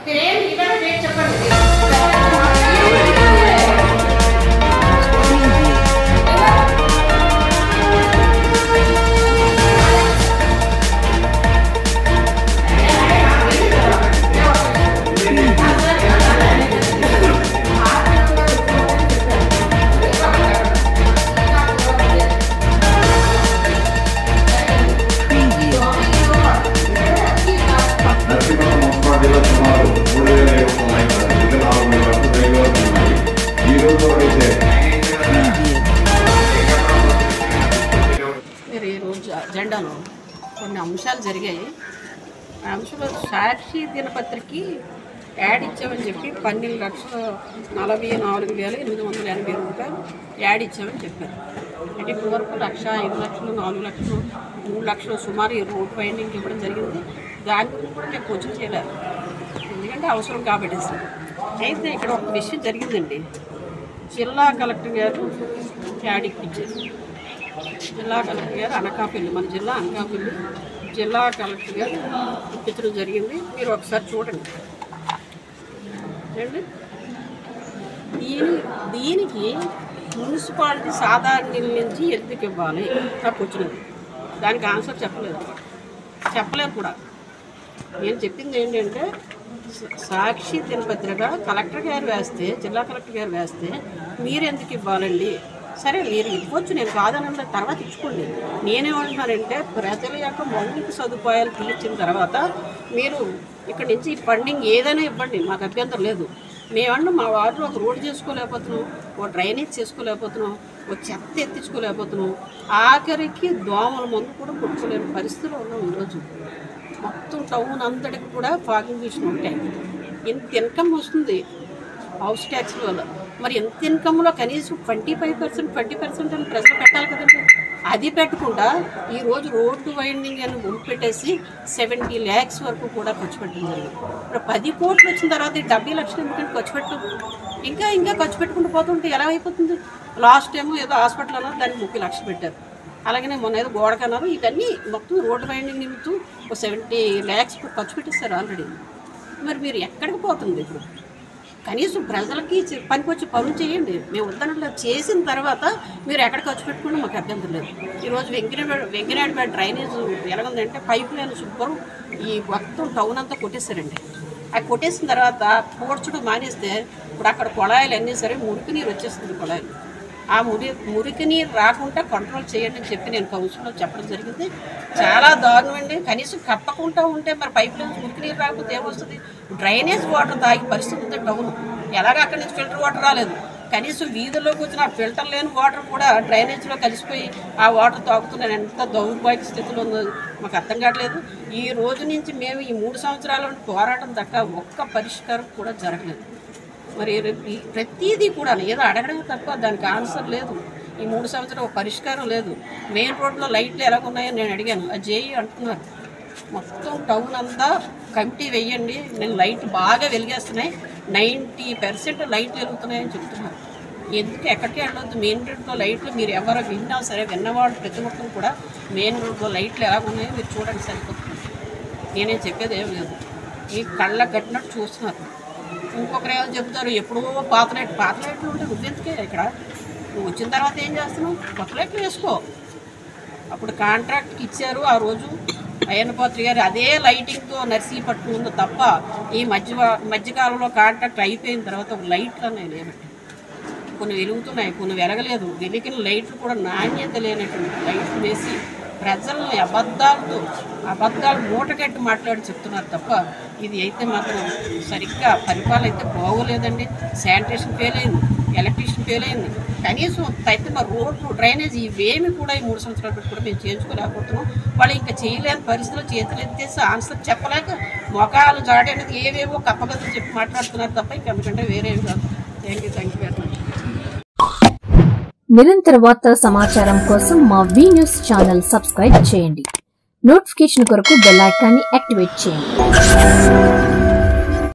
మీరేం ఇదే రేట్ చెప్పండి నరసింహ మున్సిపాలిటీలో సుమారు మూడు వేల ఏడు వందల ఉన్నాయి ఇంకా నాలుగు వేల వరకు రైల్వేలు ఉన్నాయి ఈ రోజు అయితే మీరు ఈరోజు అజెండాలో కొన్ని అంశాలు జరిగాయి ఆ అంశంలో సాక్షి దినపత్రికకి యాడ్ ఇచ్చామని చెప్పి పన్నెండు లక్షల నలభై నాలుగు వేల ఎనిమిది వందల ఎనభై రూపాయలు యాడ్ ఇచ్చామని చెప్పారు అంటే ఇప్పటి వరకు లక్ష ఐదు లక్షలు నాలుగు లక్షలు మూడు లక్షలు సుమారు ఈ రోడ్ వైండింగ్ ఇవ్వడం జరిగింది దాని గురించి కూడా మేము కొంచెం చేయలేదు ఎందుకంటే అవసరం కాబట్టి సార్ అయితే ఇక్కడ ఒక విషయం జరిగిందండి జిల్లా కలెక్టర్ గారు యాడ్ ఇప్పించారు జిల్లా కలెక్టర్ గారు అనకాపల్లి మన జిల్లా అనకాపల్లి జిల్లా కలెక్టర్ గారు ఇప్పించడం జరిగింది మీరు ఒకసారి చూడండి ఏంటి దీని దీనికి మున్సిపాలిటీ సాధారణ నిధుల నుంచి ఎందుకు ఇవ్వాలి నాకు వచ్చినది దానికి ఆన్సర్ చెప్పలేదు చెప్పలేదు కూడా నేను చెప్పింది ఏంటంటే స- సాక్షి దినపత్రిక కలెక్టర్ గారు వేస్తే జిల్లా కలెక్టర్ గారు వేస్తే మీరు ఎందుకు ఇవ్వాలండి సరే మీరు ఇవ్వచ్చు నేను కాదన్న తర్వాత ఇచ్చుకోండి నేనేమంటున్నానంటే ప్రజల యొక్క మౌలిక సదుపాయాలు తీర్చిన తర్వాత మీరు ఇక్కడ నుంచి ఫండింగ్ ఏదైనా ఇవ్వండి మాకు అభ్యంతరం లేదు మేమన్నా మా వార్డులో ఒక రోడ్డు చేసుకోలేకపోతున్నాం ఓ డ్రైనేజ్ చేసుకోలేకపోతున్నాం ఓ చెత్త ఎత్తించుకోలేకపోతున్నాం ఆఖరికి దోమల మందు కూడా కొట్టుకోలేని పరిస్థితిలో ఉన్నాం ఈరోజు మొత్తం టౌన్ అంతటికి కూడా ఫాగింగ్ మిషన్ ఉంటాయి ఇంత ఇన్కమ్ వస్తుంది హౌస్ ట్యాక్స్ వల్ల మరి ఎంత ఇన్కమ్లో కనీసం twenty five percent twenty percent అని ప్రజలు పెట్టాలి కదండి అది పెట్టకుండా ఈరోజు రోడ్డు వైండింగ్ అని పెట్టేసి సెవెంటీ ల్యాక్స్ వరకు కూడా ఖర్చు పెట్టడం జరిగింది ఇప్పుడు పది కోట్లు వచ్చిన తర్వాత ఈ డెబ్బై లక్షలు ఎందుకంటే ఖర్చు పెట్టు ఇంకా ఇంకా ఖర్చు పెట్టుకుంటూ పోతుంటే ఎలా అయిపోతుంది లాస్ట్ టైం ఏదో హాస్పిటల్ అన్నారు దానికి ముప్పై లక్షలు పెట్టారు అలాగనే మొన్న ఏదో గోడకన్నారు ఇవన్నీ మొత్తం రోడ్డు వైండింగ్ నిమిత్తం ఒక సెవెంటీ ల్యాక్స్ ఖర్చు పెట్టేస్తారు ఆల్రెడీ మరి మీరు ఎక్కడికి పోతుంది ఇప్పుడు కనీసం ప్రజలకి చి- పనికొచ్చి పనులు చేయండి మేము వద్దనట్లు చేసిన తర్వాత మీరు ఎక్కడ ఖర్చు పెట్టుకున్నా మాకు అభ్యంతరం లేదు ఈరోజు వెంకటపేట వెంకనాయుడుపేట డ్రైనేజ్ ఎలాగుందంటే పైప్ లైన్ శుభ్రం ఈ మొత్తం టౌన్ అంతా కొట్టేశారండి అది కొట్టేసిన తర్వాత పూడ్చడం మానేస్తే ఇప్పుడు అక్కడ కొళాయిలు అన్నీ సరే మురికి నీరు వచ్చేస్తుంది కొళాయిలు ఆ మురి మురికి నీరు రాకుండా కంట్రోల్ చేయండి అని చెప్పి నేను కౌన్సిల్లో చెప్పడం జరిగింది చాలా దారుణం అండి కనీసం కప్పకుండా ఉంటే మరి పైప్ లైన్స్ మురికి నీరు రాకపోతే ఏమొస్తుంది డ్రైనేజ్ వాటర్ తాగే పరిస్థితి ఉంది టౌన్ ఎలాగ అక్కడి నుంచి ఫిల్టర్ వాటర్ రాలేదు కనీసం వీధుల్లోకి వచ్చిన ఆ ఫిల్టర్ లేని వాటర్ కూడా డ్రైనేజ్లో కలిసిపోయి ఆ వాటర్ తాగుతున్నాను ఎంత దౌర్భాగ్య స్థితిలో ఉందో మాకు అర్థం కావట్లేదు ఈ రోజు నుంచి మేము ఈ మూడు సంవత్సరాల నుండి పోరాటం దక్క ఒక్క పరిష్కారం కూడా జరగలేదు మరి రేపు ఈ ప్రతిదీ కూడా ఏదో అడగడమే తప్ప దానికి ఆన్సర్ లేదు ఈ మూడు సంవత్సరాలు ఒక పరిష్కారం లేదు మెయిన్ రోడ్లో లైట్లు ఎలాగున్నాయో నేను అడిగాను అది చేయి అంటున్నారు మొత్తం టౌన్ అంతా కమిటీ వెయ్యండి నేను లైట్ బాగా వెలిగేస్తున్నాయి నైంటీ పర్సెంట్ లైట్లు వెలుగుతున్నాయని చెప్తున్నారు ఎందుకు ఎక్కడికి వెళ్ళొద్దు మెయిన్ రోడ్లో లైట్లు మీరు ఎవరు విన్నా సరే విన్నవాడు ప్రతి ఒక్కరు కూడా మెయిన్ రోడ్లో లైట్లు ఎలా ఉన్నాయో మీరు చూడండి సరిపోతుంది నేనేం చెప్పేది ఏం లేదు ఈ కళ్ళ కట్టినట్టు చూస్తున్నారు ఇంకొకరు ఏమో చెప్తారు ఎప్పుడో పాత లైట్లు పాత లైట్లు ఉంటే నువ్వెందుకే ఇక్కడ నువ్వు వచ్చిన తర్వాత ఏం చేస్తున్నావు కొత్త లైట్లు వేసుకో అప్పుడు కాంట్రాక్ట్కి ఇచ్చారు ఆ రోజు అయ్యన్నపాత్రి గారు అదే లైటింగ్తో నర్సీ పట్టు ఉంది తప్ప ఈ మధ్య మధ్యకాలంలో కాంట్రాక్ట్ అయిపోయిన తర్వాత ఒక లైట్లు అనేవి లేనట్టు కొన్ని వెలుగుతున్నాయి కొన్ని వెలగలేదు వెలిగిన లైట్లు కూడా నాణ్యత లేనటువంటి లైట్లు వేసి ప్రజల్ని అబద్ధాలతో అబద్ధాలు మూట కట్టి మాట్లాడి చెప్తున్నారు తప్ప ఇది అయితే మాత్రం సరిగ్గా పరిపాలన అయితే బాగోలేదండి శానిటేషన్ ఫెయిల్ అయింది ఎలక్ట్రీషియన్ ఫెయిల్ అయింది కనీసం అయితే మా రోడ్లు డ్రైనేజ్ ఇవేమి కూడా ఈ మూడు సంవత్సరాలు పెట్టి కూడా మేము చేయించుకోలేకపోతున్నాం వాళ్ళు ఇంకా చేయలేని పరిస్థితుల్లో చేతులు ఎత్తేసి ఆన్సర్ చెప్పలేక మొఖాలు జాడనేది ఏవేవో కప్పగతులు చెప్పి మాట్లాడుతున్నారు తప్ప ఇంక ఎందుకంటే వేరేవి కాదు thank you thank you very much నిరంతర వార్తా సమాచారం కోసం మా వి న్యూస్ ఛానల్ సబ్స్క్రైబ్ చేయండి నోటిఫికేషన్ కొరకు బెల్ ఐకాన్ని యాక్టివేట్ చేయండి